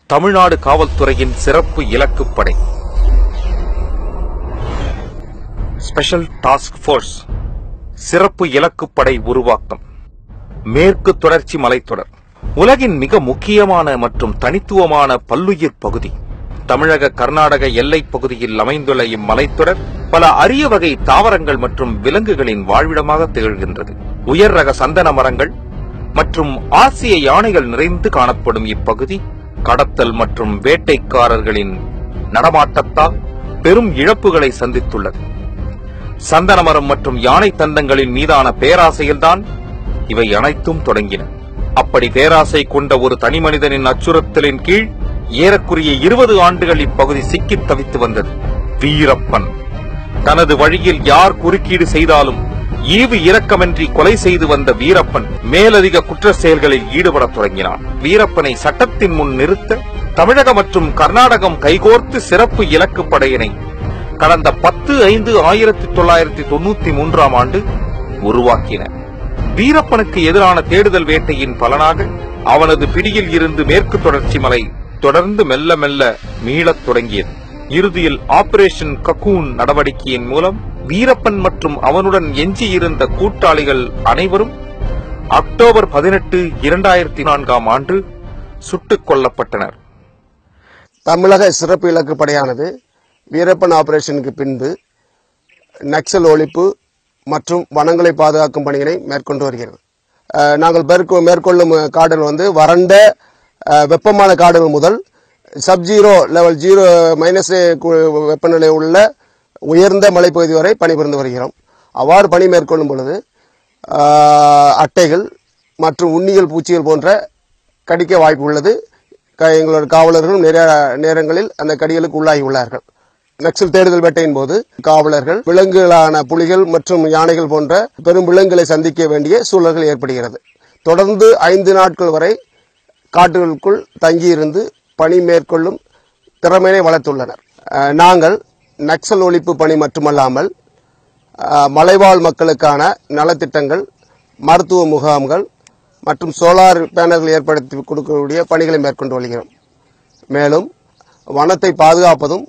தமிழ்நாடு காவல்துறையின் சிறப்பு இலக்குப் படை ஸ்பெஷல் டாஸ்க் ஃபோர்ஸ் சிறப்பு இலக்குப் படை உருவாக்கம் மேற்கு தொடர்ச்சி மலைத்தொடர் உலகின் மிக முக்கியமான மற்றும் தனித்துவமான பல்லுயிர் பகுதி தமிழக கர்நாடக எல்லைப் பகுதியில் அமைந்துள்ள இம்மலைத்தொடர் பல அரிய வகை தாவரங்கள் மற்றும் விலங்குகளின் வாழ்விடமாக திகழ்கின்றது உயர் ரக சந்தன மரங்கள் மற்றும் ஆசிய யானைகள் நிறைந்து காணப்படும் இப்பகுதி கடத்தல் மற்றும் வேட்டைக்காரர்களின் நடமாட்டத்தால் பெரும் இழப்புகளை சந்தித்துள்ளது சந்தன மரம் மற்றும் யானை தந்தங்களின் மீதான பேராசையில்தான் இவை அனைத்தும் தொடங்கின அப்படி பேராசை கொண்ட ஒரு தனிமனிதனின் அச்சுறுத்தலின் கீழ் ஏறக்குறைய இருபது ஆண்டுகள் இப்பகுதி சிக்கித் தவித்து வந்தது வீரப்பன் தனது வழியில் யார் குறுக்கீடு செய்தாலும் ஈவு இரக்கமின்றி கொலை செய்து வந்த வீரப்பன் மேலதிக குற்ற செயல்களில் ஈடுபடத் தொடங்கினான் வீரப்பனை சட்டத்தின் முன் நிறுத்த தமிழக மற்றும் கர்நாடகம் கைகோர்த்து சிறப்பு இலக்கு படையினை கடந்த பத்து ஐந்து ஆயிரத்தி தொள்ளாயிரத்தி தொண்ணூத்தி மூன்றாம் ஆண்டு உருவாக்கின வீரப்பனுக்கு எதிரான தேடுதல் வேட்டையின் பலனாக அவனது பிடியில் இருந்து மேற்கு தொடர்ச்சி மலை தொடர்ந்து மெல்ல மெல்ல மீளத் தொடங்கியது இறுதியில் ஆபரேஷன் கக்கூன் நடவடிக்கையின் மூலம் வீரப்பன் மற்றும் அவனுடன் எஞ்சியிருந்த கூட்டாளிகள் அனைவரும் அக்டோபர் பதினெட்டு இரண்டாயிரத்தி நான்காம் ஆண்டு சுட்டுக் கொல்லப்பட்டனர் தமிழக சிறப்பு இலக்கு படையானது வீரப்பன் ஆபரேஷனுக்கு பின்பு நக்சல் ஒழிப்பு மற்றும் வனங்களை பாதுகாக்கும் பணியினை மேற்கொண்டு வருகிறது அஹ், நாங்கள் மேற்கொ- மேற்கொள்ளும் காடுகள் வந்து வறண்ட அஹ், வெப்பமான காடுகள் முதல் sub zero level zero minus வெப்பநிலை உள்ள உயர்ந்த மலைப்பகுதி வரை பணிபுரிந்து வருகிறோம் அவ்வாறு பணி மேற்கொள்ளும் பொழுது அஹ், அட்டைகள் மற்றும் உண்ணிகள் பூச்சிகள் போன்ற கடிக்க வாய்ப்பு உள்ளது க- எங்களோட காவலர்களும் நிறைய நேரங்களில் அந்த கடிகளுக்கு உள்ளாகி உள்ளார்கள் நக்சல் தேடுதல் வேட்டையின் போது காவலர்கள் விலங்குகளான புலிகள் மற்றும் யானைகள் போன்ற பெரும் விலங்குகளை சந்திக்க வேண்டிய சூழல்கள் ஏற்படுகிறது தொடர்ந்து ஐந்து நாட்கள் வரை காட்டுகளுக்குள் தங்கியிருந்து பணி மேற்கொள்ளும் திறமையை வளர்த்துள்ளனர் அஹ், நாங்கள் நக்சல் ஒழிப்பு பணி மட்டுமல்லாமல் அஹ், மலைவாழ் மக்களுக்கான நலத்திட்டங்கள் மருத்துவ முகாம்கள் மற்றும் சோலார் பேனல்கள் ஏற்படுத்தி கொடுக்கக்கூடிய பணிகளை மேற்கொண்டு வருகிறோம் மேலும் வனத்தை பாதுகாப்பதும்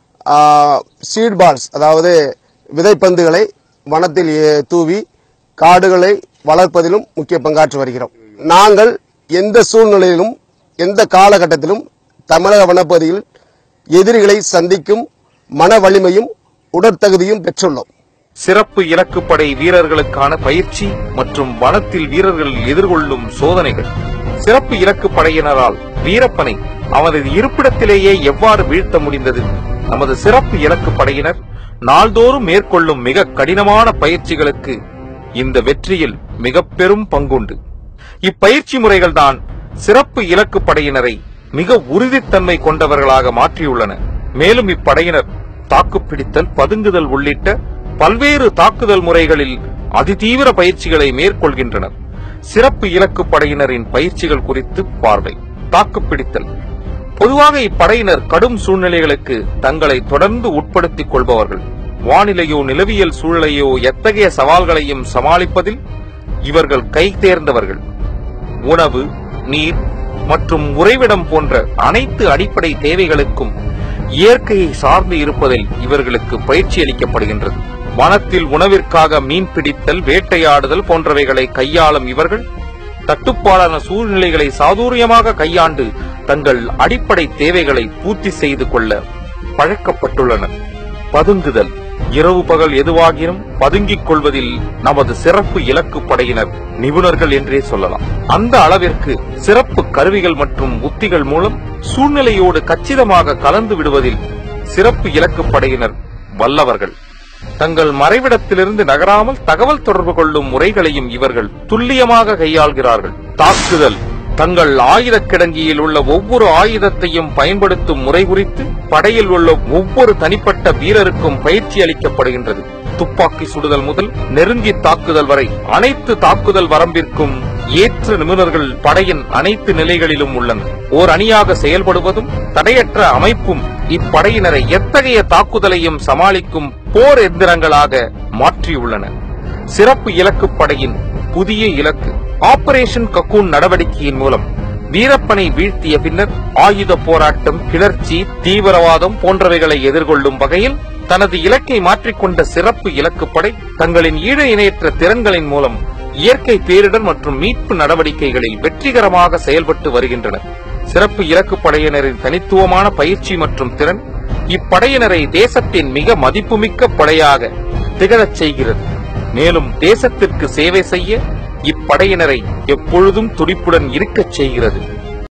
சீட் பால்ஸ் அதாவது விதைப்பந்துகளை வனத்தில் ஏ- தூவி காடுகளை வளர்ப்பதிலும் முக்கிய பங்காற்றி வருகிறோம் நாங்கள் எந்த சூழ்நிலையிலும் எந்த காலகட்டத்திலும் தமிழக வனப்பகுதியில் எதிரிகளை சந்திக்கும் மன வலிமையும் உடற்தகுதியும் பெற்றுள்ளோம் சிறப்பு இலக்குப்படை வீரர்களுக்கான பயிற்சி மற்றும் வனத்தில் வீரர்கள் எதிர்கொள்ளும் சோதனைகள் சிறப்பு இலக்கு படையினரால் வீரப்பனை அவனது இருப்பிடத்திலேயே எவ்வாறு வீழ்த்த முடிந்தது நமது சிறப்பு இலக்கு படையினர் நாள்தோறும் மேற்கொள்ளும் மிக கடினமான பயிற்சிகளுக்கு இந்த வெற்றியில் மிக பெரும் பங்குண்டு இப்பயிற்சி முறைகள்தான் சிறப்பு இலக்கு படையினரை மிக உறுதித்தன்மை கொண்டவர்களாக மாற்றியுள்ளன மேலும் இப்படையினர் தாக்குப்பிடித்தல் பதுங்குதல் உள்ளிட்ட பல்வேறு தாக்குதல் முறைகளில் அதிதீவிர பயிற்சிகளை மேற்கொள்கின்றனர் சிறப்பு இலக்கு படையினரின் பயிற்சிகள் குறித்து பார்வை தாக்குப்பிடித்தல் பொதுவாக இப்படையினர் கடும் சூழ்நிலைகளுக்கு தங்களை தொடர்ந்து உட்படுத்திக் கொள்பவர்கள் வானிலையோ நிலவியல் சூழலையோ எத்தகைய சவால்களையும் சமாளிப்பதில் இவர்கள் கை தேர்ந்தவர்கள் உணவு நீர் மற்றும் உறைவிடம் போன்ற அனைத்து அடிப்படை தேவைகளுக்கும் இயற்கையை சார்ந்து இருப்பதில் இவர்களுக்கு பயிற்சி அளிக்கப்படுகின்றது வனத்தில் உணவிற்காக மீன் பிடித்தல் வேட்டையாடுதல் போன்றவைகளை கையாளும் இவர்கள் தட்டுப்பாடான சூழ்நிலைகளை சாதுரியமாக கையாண்டு தங்கள் அடிப்படை தேவைகளை பூர்த்தி செய்து கொள்ள பழக்கப்பட்டுள்ளனர் பதுங்குதல் இரவு பகல் எதுவாகினும் பதுங்கிக் கொள்வதில் நமது சிறப்பு இலக்கு படையினர் நிபுணர்கள் என்றே சொல்லலாம் அந்த அளவிற்கு சிறப்பு கருவிகள் மற்றும் உத்திகள் மூலம் சூழ்நிலையோடு கச்சிதமாக கலந்து விடுவதில் சிறப்பு இலக்கு படையினர் வல்லவர்கள் தங்கள் மறைவிடத்திலிருந்து நகராமல் தகவல் தொடர்பு கொள்ளும் முறைகளையும் இவர்கள் துல்லியமாக கையாள்கிறார்கள் தாக்குதல் தங்கள் ஆயுதக் கிடங்கியில் உள்ள ஒவ்வொரு ஆயுதத்தையும் பயன்படுத்தும் முறை குறித்து படையில் உள்ள ஒவ்வொரு தனிப்பட்ட வீரருக்கும் பயிற்சி அளிக்கப்படுகின்றது துப்பாக்கி சுடுதல் முதல் நெருங்கி தாக்குதல் வரை அனைத்து தாக்குதல் வரம்பிற்கும் ஏற்ற நிபுணர்கள் படையின் அனைத்து நிலைகளிலும் உள்ளனர் ஓர் அணியாக செயல்படுவதும் தடையற்ற அமைப்பும் இப்படையினரை எத்தகைய தாக்குதலையும் சமாளிக்கும் போர் எந்திரங்களாக மாற்றியுள்ளன சிறப்பு இலக்கு படையின் புதிய இலக்கு ஆபரேஷன் கக்கூன் நடவடிக்கையின் மூலம் வீரப்பனை வீழ்த்திய பின்னர் ஆயுத போராட்டம் கிளர்ச்சி தீவிரவாதம் போன்றவைகளை எதிர்கொள்ளும் வகையில் தனது இலக்கை மாற்றிக்கொண்ட சிறப்பு இலக்குப்படை தங்களின் ஈழ இணையற்ற திறன்களின் மூலம் இயற்கை பேரிடர் மற்றும் மீட்பு நடவடிக்கைகளில் வெற்றிகரமாக செயல்பட்டு வருகின்றனர் சிறப்பு இலக்கு படையினரின் தனித்துவமான பயிற்சி மற்றும் திறன் இப்படையினரை தேசத்தின் மிக மதிப்புமிக்க படையாக திகழச் செய்கிறது மேலும் தேசத்திற்கு சேவை செய்ய இப்படையினரை எப்பொழுதும் துடிப்புடன் இருக்கச் செய்கிறது